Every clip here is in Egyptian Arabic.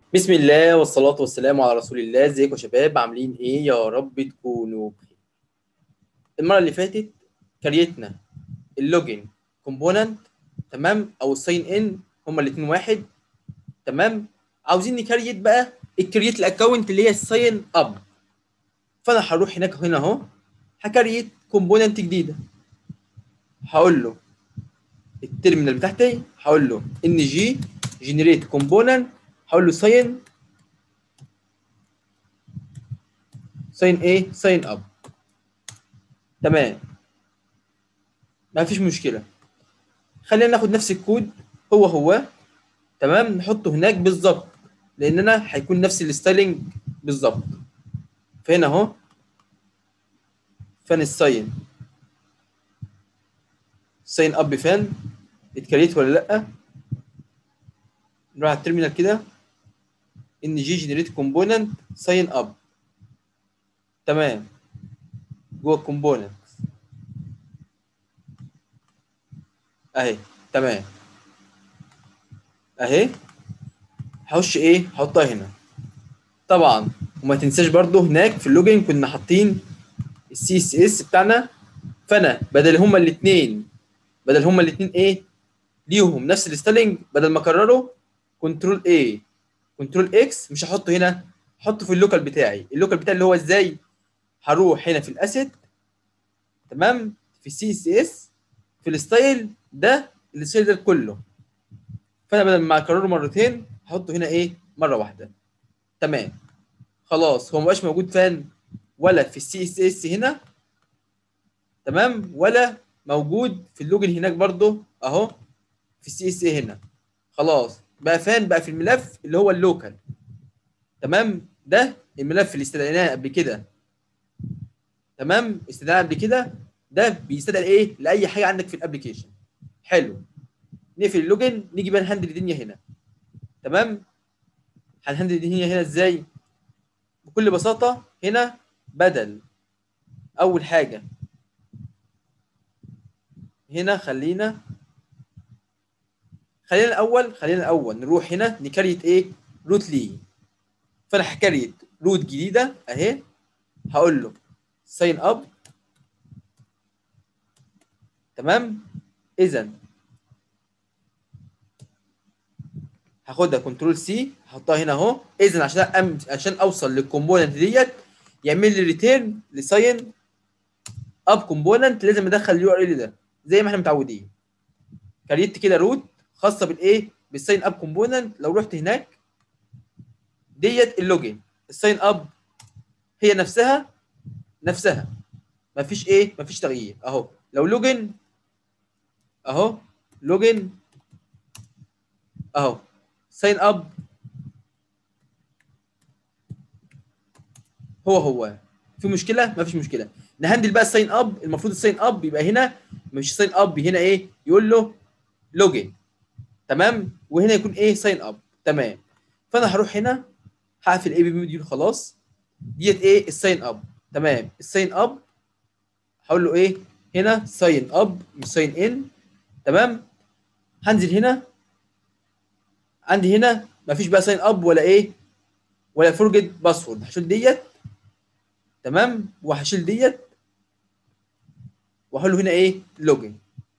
بسم الله والصلاة والسلام على رسول الله ازيكم يا شباب عاملين ايه يا رب تكونوا بخير المرة اللي فاتت كريتنا اللوجن كومبوننت تمام او الساين ان هما الاتنين واحد تمام عاوزين نكريت بقى الكريت الاكونت اللي هي الساين اب فانا هروح هناك هنا اهو هكريت كومبوننت جديدة هقول له التيرمينال بتاعتي هقول له ان جي جنريت كومبوننت هقول له ساين ساين ايه ساين اب تمام ما فيش مشكله خلينا ناخد نفس الكود هو هو تمام نحطه هناك بالظبط لاننا هيكون نفس الستايلنج بالظبط فهنا اهو فان الساين ساين اب فان اتكريت ولا لا نروح على التيرمينال كده ان جي جنريت كومبوننت ساين اب تمام جوه الكومبوننت اهي تمام اهي هخش ايه هحطها هنا طبعا وما تنساش برضو هناك في اللوجن كنا حاطين السي اس اس بتاعنا فانا بدل هما الاثنين بدل هما الاثنين ايه ليهم نفس الستايلنج بدل ما اكرره كنترول ايه كنترول اكس مش هحطه هنا هحطه في اللوكال بتاعي اللوكال بتاعي اللي هو ازاي هروح هنا في الاسيت تمام في السي اس اس في الستايل ده الستايل ده كله فانا بدل ما اكرره مرتين هحطه هنا ايه مره واحده تمام خلاص هو مبقاش موجود فين ولا في السي اس اس هنا تمام ولا موجود في اللوجن هناك برضو اهو في السي اس هنا خلاص بقى فين بقى في الملف اللي هو اللوكال تمام ده الملف اللي استدعيناه قبل كده تمام استدعيناه قبل كده ده بيستدعي ايه لاي حاجه عندك في الابلكيشن حلو نقفل اللوجن نيجي بقى نهندل الدنيا هنا تمام هنهندل الدنيا هنا ازاي بكل بساطه هنا بدل اول حاجه هنا خلينا خلينا الاول خلينا الاول نروح هنا نكريت ايه روت لي فانا هكريت روت جديده اهي هقول له ساين اب تمام اذا هاخدها كنترول سي هحطها هنا اهو اذا عشان أم... عشان اوصل للكومبوننت ديت يعمل لي ريتيرن لساين اب كومبوننت لازم ادخل اليو ار ال ده زي ما احنا متعودين كريت كده روت خاصه بالايه بالساين اب كومبوننت لو رحت هناك ديت اللوجن الساين اب هي نفسها نفسها مفيش ايه مفيش تغيير اهو لو لوجن اهو لوجن اهو ساين اب هو هو في مشكله مفيش مشكله نهندل بقى الساين اب المفروض الساين اب يبقى هنا مش ساين اب هنا ايه يقول له لوجن تمام وهنا يكون ايه ساين اب تمام فانا هروح هنا هقفل اي بي موديول خلاص ديت ايه الساين اب تمام الساين اب هقول له ايه هنا ساين اب مش ساين ان تمام هنزل هنا عندي هنا مفيش بقى ساين اب ولا ايه ولا فورجيت باسورد هشيل ديت تمام وهشيل ديت وهقول له هنا ايه لوجن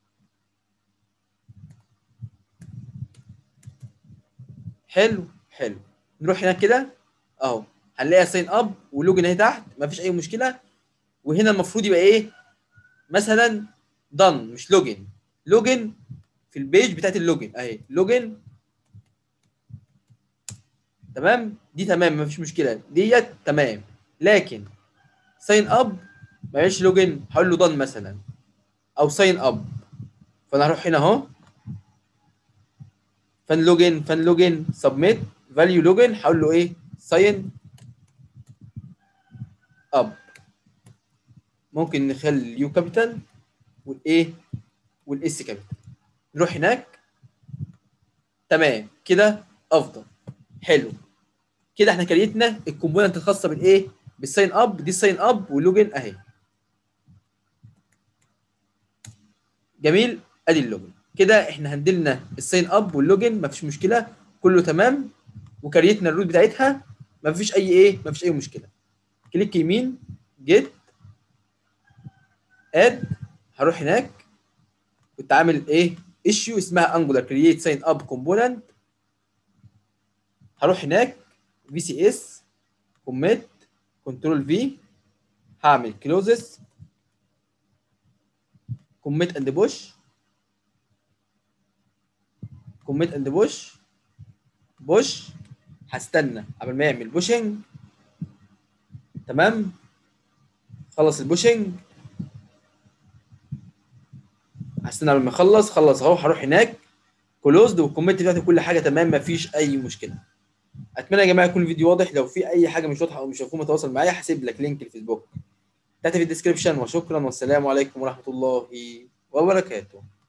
حلو حلو نروح هناك كده اهو هنلاقي ساين اب ولوجن اهي تحت مفيش اي مشكله وهنا المفروض يبقى ايه مثلا دن مش لوجن لوجن في البيج بتاعت اللوجن اهي لوجن تمام دي تمام مفيش مشكله ديت تمام لكن ساين اب معلش لوجن هقول له دن مثلا او ساين اب فانا هروح هنا اهو فان لوجن فان لوجن سبميت فاليو لوجن هقول له ايه ساين اب ممكن نخلي اليو كابيتال والايه والاس كابيتال نروح هناك تمام كده افضل حلو كده احنا كريتنا الكومبوننت الخاصه بالايه بالساين اب دي الساين اب واللوجن اهي جميل ادي اللوجن كده احنا هندلنا الساين اب واللوجن مفيش مشكله كله تمام وكريتنا الروت بتاعتها مفيش اي ايه مفيش اي مشكله كليك يمين جيت اد هروح هناك كنت عامل ايه ايشيو اسمها انجولار كرييت ساين اب كومبوننت هروح هناك في سي اس كوميت كنترول في هعمل كلوزس كوميت اند بوش كوميت اند بوش بوش هستنى قبل ما يعمل بوشنج تمام خلص البوشنج هستنى قبل ما يخلص خلص اهو هروح هناك كلوزد والكومنت بتاعتي كل حاجه تمام مفيش اي مشكله اتمنى يا جماعه يكون الفيديو واضح لو في اي حاجه مش واضحه او مش مفهومه تواصل معايا هسيب لك لينك الفيسبوك تحت في الديسكربشن وشكرا والسلام عليكم ورحمه الله وبركاته